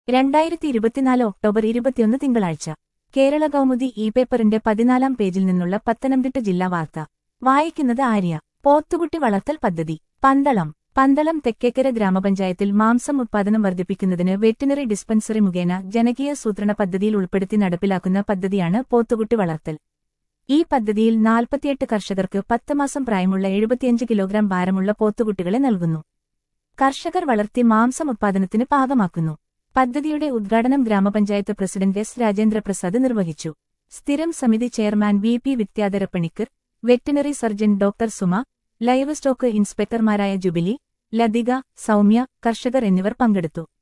രണ്ടായിരത്തി ഇരുപത്തിനാല് ഒക്ടോബർ ഇരുപത്തിയൊന്ന് തിങ്കളാഴ്ച കേരള കൗമുദി ഇ പേപ്പറിന്റെ പതിനാലാം പേജിൽ നിന്നുള്ള പത്തനംതിട്ട ജില്ലാ വാർത്ത വായിക്കുന്നത് ആര്യ പോത്തുകുട്ടി വളർത്തൽ പദ്ധതി പന്തളം പന്തളം തെക്കേക്കര ഗ്രാമപഞ്ചായത്തിൽ മാംസം ഉത്പാദനം വർദ്ധിപ്പിക്കുന്നതിന് വെറ്റിനറി ഡിസ്പെൻസറി മുഖേന ജനകീയ സൂത്രണ പദ്ധതിയിൽ ഉൾപ്പെടുത്തി നടപ്പിലാക്കുന്ന പദ്ധതിയാണ് പോത്തുകുട്ടി വളർത്തൽ ഈ പദ്ധതിയിൽ നാൽപ്പത്തിയെട്ട് കർഷകർക്ക് പത്ത് മാസം പ്രായമുള്ള എഴുപത്തിയഞ്ച് കിലോഗ്രാം ഭാരമുള്ള പോത്തുകുട്ടികളെ നൽകുന്നു കർഷകർ വളർത്തി മാംസം ഉത്പാദനത്തിന് പാകമാക്കുന്നു പദ്ധതിയുടെ ഉദ്ഘാടനം ഗ്രാമപഞ്ചായത്ത് പ്രസിഡന്റ് എസ് രാജേന്ദ്രപ്രസാദ് നിർവഹിച്ചു സ്ഥിരം സമിതി chairman V P Vidyadhara Panicker veterinary surgeon doctor Suma live stock ഇൻസ്പെക്ടർമാരായ ജുബിലി ലതിക സൗമ്യ കർഷകർ എന്നിവർ പങ്കെടുത്തു